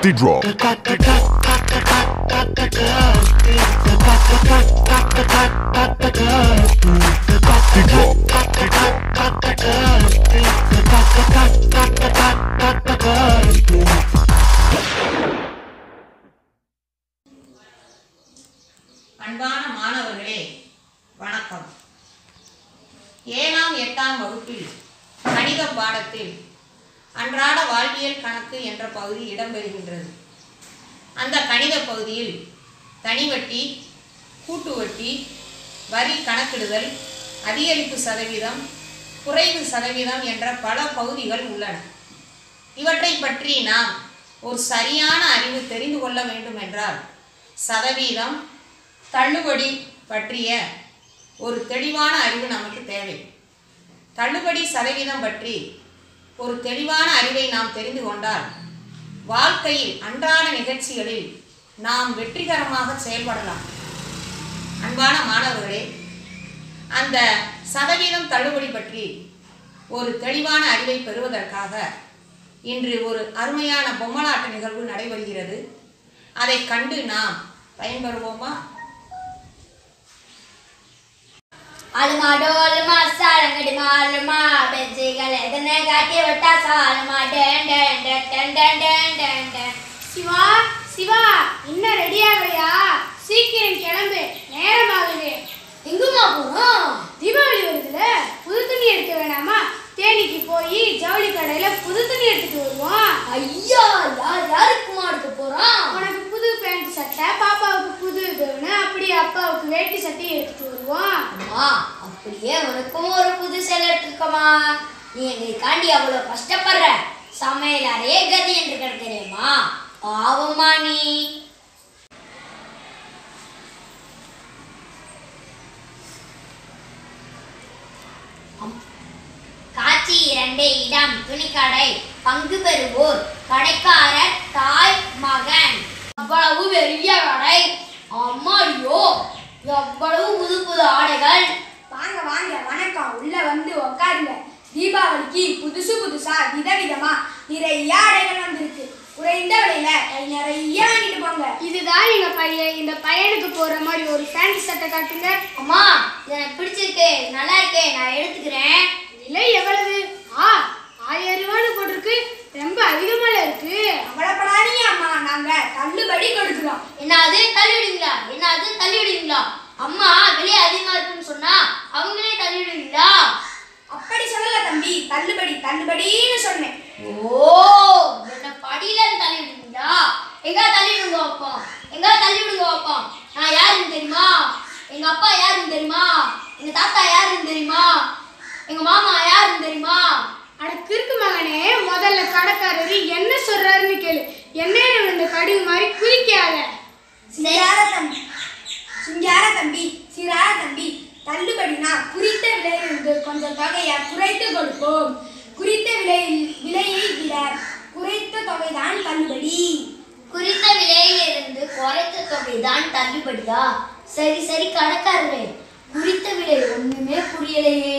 the drop. The drop. அன்பான மாணவர்களே வணக்கம் ஏழாம் எட்டாம் வகுப்பில் கணித பாடத்தில் அன்றாட வாழ்வியல் கணக்கு என்ற பகுதி இடம்பெறுகின்றது அந்த கணித பகுதியில் தனிவட்டி கூட்டு வட்டி வரி கணக்கிடுதல் அதிகரிப்பு சதவீதம் குறைவு சதவீதம் என்ற பல பகுதிகள் உள்ளன இவற்றை பற்றி நாம் ஒரு சரியான அறிவு தெரிந்து கொள்ள வேண்டும் என்றால் சதவீதம் தள்ளுபடி பற்றிய ஒரு தெளிவான அறிவு நமக்கு தேவை தள்ளுபடி சதவீதம் பற்றி ஒரு தெளிவான அறிவை நாம் தெரிந்து கொண்டால் வாழ்க்கையில் அன்றாட நிகழ்ச்சிகளில் நாம் வெற்றிகரமாக செயல்படலாம் அன்பான மாணவர்களே அந்த சதவீதம் தள்ளுபடி பற்றி ஒரு தெளிவான அறிவை பெறுவதற்காக இன்று ஒரு அருமையான பொம்மலாட்ட நிகழ்வு நடைபெறுகிறது அதை கண்டு நாம் பயன்பெறுவோமா ஆளுமா டோலுமா சாலங்கடிமா ஆளுமா பெஞ்சிகள் எதனை காட்டி விட்டா சாலுமா டேன் டேன் டேன் டேன் டேன் டேன் டேன் டேன் சிவா சிவா இன்னும் ரெடி ஆகலையா சீக்கிரம் கிளம்பு நேரமாகுது எங்குமா போறோம் தீபாவளி வருதுல புது துணி எடுக்க வேணாமா தேனிக்கு போய் ஜவுளி கடையில புது துணி எடுத்துட்டு வருவோம் ஐயா யார் யாருக்குமா எடுக்க போறோம் உனக்கு புது பேண்ட் சட்டை பாப்பாவுக்கு புது கவுனு அப்படி அப்பாவுக்கு வேட்டி சட்டை எடுத்துட்டு வருவோம் அம்மா அப்படியே உனக்கும் ஒரு புது சேலை எடுத்துக்கமா நீ எங்களுக்காண்டி அவ்வளவு கஷ்டப்படுற சமையல் அறையே கதி என்று கிடக்கிறேம்மா பாவம்மா நீ காட்சி இரண்டு இடம் துணிக்கடை பங்கு பெறுவோர் கடைக்காரர் தாய் மகன் அவ்வளவு பெரிய கடை அம்மாடியோ எவ்வளவு புது புது ஆடைகள் வாங்க வாங்க வணக்கம் உள்ள வந்து உட்காருங்க தீபாவளிக்கு புதுசு புதுசா விதவிதமா நிறைய ஆடைகள் வந்திருக்கு குறைந்த விலையில கை நிறைய வாங்கிட்டு போங்க இதுதான் எங்க பையன் இந்த பையனுக்கு போற மாதிரி ஒரு பேண்ட் சட்டை காட்டுங்க அம்மா இது எனக்கு பிடிச்சிருக்கு இது நல்லா இருக்கே நான் எடுத்துக்கிறேன் விலை எவ்வளவு ஆ ஆயிரம் ரூபான்னு போட்டிருக்கு ரொம்ப அதிகமால இருக்கு கவலைப்படாதீங்க அம்மா நாங்க தள்ளுபடி கொடுக்குறோம் என்னது தள்ளி விடுவீங்களா என்னது தள்ளி விடுவீங்களா அம்மா விலை அதிகமா இருக்குன்னு சொன்னா அவங்களே தள்ளி விடுவீங்களா அப்படி சொல்லல தம்பி தள்ளுபடி தள்ளுபடின்னு சொன்னேன் ஓ என்ன படியில இருந்து தள்ளி விடுவீங்களா எங்க தள்ளி விடுங்க வைப்போம் எங்க தள்ளி விடுங்க வைப்போம் நான் யாருன்னு தெரியுமா எங்க அப்பா யாருன்னு தெரியுமா எங்க தாத்தா யாருன்னு தெரியுமா எங்க மாமா யாருன்னு தெரியுமா அட கிறுக்கு மகனே முதல்ல கடைக்காரரு என்ன சொல்றாருன்னு கேளு எண்ணெயில விழுந்த கடுகு மாதிரி குதிக்காத சிங்கார தம்பி சிங்கார தம்பி சிறார தம்பி தள்ளுபடினா குறித்த விலையிலிருந்து கொஞ்சம் தொகையை குறைத்து கொடுப்போம் குறித்த விலையில் விலையை விட குறைத்த தொகைதான் தள்ளுபடி குறித்த விலையிலிருந்து குறைத்த தொகைதான் தள்ளுபடியா சரி சரி கணக்காரரே குறித்த விலை ஒண்ணுமே புரியலையே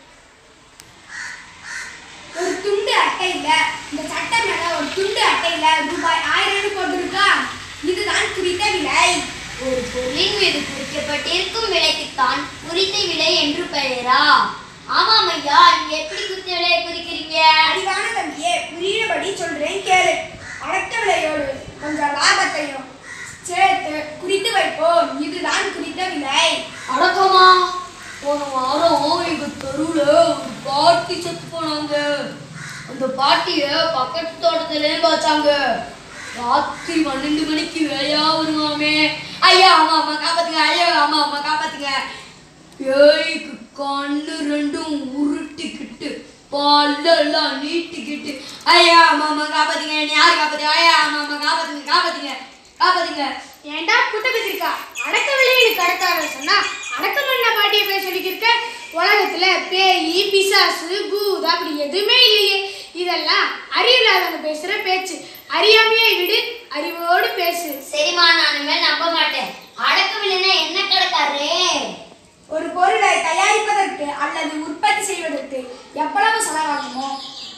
ஒரு துண்டு அட்டையில இந்த சட்டை மேல ஒரு துண்டு அட்டையில ரூபாய் ஆயிரம்னு போட்டிருக்கா இதுதான் குறித்த விலை ஒரு பொருளின் மீது குறிக்கப்பட்டிருக்கும் விலைக்குத்தான் குறித்த விலை என்று பெயரா ஆமாம் ஐயா நீங்க எப்படி குறித்த விலையை குறிக்கிறீங்க அறிவான தம்பியே புரியும்படி சொல்றேன் கேளு அடக்க விலையோடு கொஞ்சம் லாபத்தையும் சேர்த்து குறித்து வைப்போம் இதுதான் குறித்த விலை அடக்கமா போன வாரம் எங்க தெருவுல ஒரு பாட்டி செத்து போனாங்க அந்த பாட்டிய பக்கத்து தோட்டத்திலே பார்த்தாங்க ராத்திரி பன்னெண்டு மணிக்கு வேலையா வருவாமே ஐயா அம்மா அம்மா காப்பாத்துங்க ஐயா அம்மா அம்மா காப்பாத்துங்க பேய்க்கு கண்ணு ரெண்டும் உருட்டிக்கிட்டு பல்லெல்லாம் நீட்டிக்கிட்டு ஐயா அம்மா அம்மா காப்பாத்துங்க என்னை யாரு காப்பாத்துங்க ஐயா அம்மா அம்மா காப்பாத்துங்க காப்பாத்துங்க காப்பாத்துங்க ஏன்டா குட்ட கத்திரிக்கா அடக்க விலைன்னு கடைக்காரர் சொன்னா அடக்கம் பண்ண பாட்டியை பேர் சொல்லிக்கிருக்க உலகத்துல பேய் பிசாசு பூத் அப்படி எதுவுமே இல்லையே இதெல்லாம் அறிவில்லாதவங்க பேசுற பேச்சு அறியாமையை விடு அறிவோடு பேசு சரிம்மா நான் இனிமேல் நம்ப மாட்டேன் அடக்க விலைன்னா என்ன கிடக்காரே ஒரு பொருளை தயாரிப்பதற்கு அல்லது உற்பத்தி செய்வதற்கு எவ்வளவு செலவாகுமோ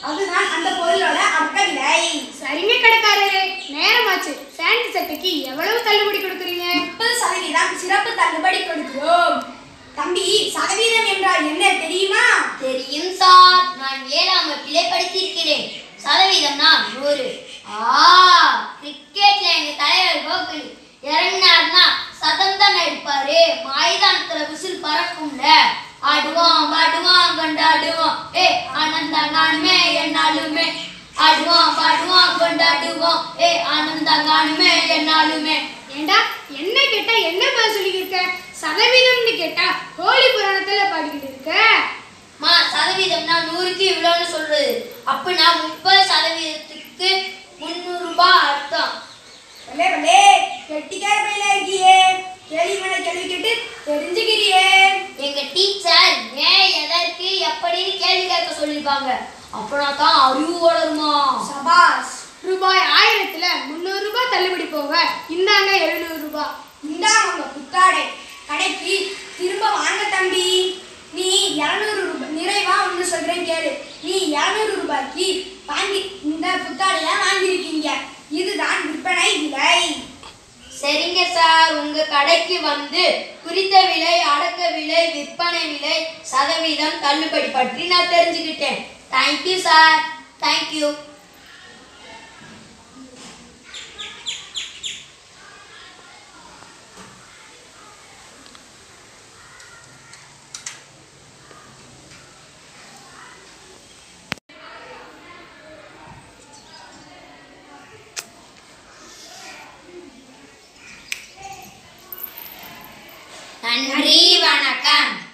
அதுதான் அந்த பொருளோட அடக்க விலை சரிங்க கடைக்காரரே நேரமாச்சு பேண்ட் சட்டைக்கு எவ்வளவு தள்ளுபடி கொடுக்குறீங்க முப்பது சதவீதம் சிறப்பு தள்ளுபடி கொடுக்கிறோம் தம்பி சதவீதம் என்றால் என்ன தெரியுமா தெரியும் சார் நான் ஏழாம் வகுப்பிலே படித்திருக்கிறேன் சதவீதம்னா நூறு ஆ கிரிக்கெட்ல எங்க தலைவர் கோகுலி இறங்கினார்னா சதம் தான் அடிப்பாரு மைதானத்துல விசில் பறக்கும்ல ஆடுவோம் பாடுவோம் கொண்டாடுவோம் ஏ ஆனந்தா நானுமே என்னாலுமே ஆடுவோம் பாடுவோம் கொண்டாடுவோம் ஏ ஆனந்தா நானுமே என்னாலுமே ஏண்டா என்ன கேட்டா என்ன பதில் சொல்லிக்கிட்டு இருக்க சதவீதம்னு கேட்டா ஹோலி புராணத்துல பாடிக்கிட்டு இருக்க மா சதவீதம்னா நூறுக்கு இவ்வளோன்னு சொல்றது அப்படின்னா முப்பது சதவீதத்துக்கு முந்நூறு ரூபாய் அர்த்தம் பலே பலே கெட்டிக்கார பையில இருக்கியே கேள்வி மேல கேள்வி கேட்டு தெரிஞ்சுக்கிறியே எங்க டீச்சர் ஏன் எதற்கு எப்படின்னு கேள்வி கேட்க சொல்லியிருக்காங்க அப்படின்னா தான் அறிவு வளருமா சபாஸ் ரூபாய் ஆயிரத்துல முந்நூறு ரூபாய் தள்ளுபடி போக இந்தாங்க எழுநூறு ரூபாய் இந்தாங்க உங்க புத்தாடை கடைக்கு திரும்ப வாங்க தம்பி நீ இரநூறு ரூபாய் நிறைவா ஒன்று சொல்றேன் கேளு நீ இரநூறு ரூபாய்க்கு வாங்கி இந்த புத்தாடைய வாங்கியிருக்கீங்க இதுதான் விற்பனை விலை சரிங்க சார் உங்க கடைக்கு வந்து குறித்த விலை அடக்க விலை விற்பனை விலை சதவீதம் தள்ளுபடி பற்றி நான் தெரிஞ்சுக்கிட்டேன் தேங்க்யூ சார் தேங்க்யூ நன்றி வணக்கம்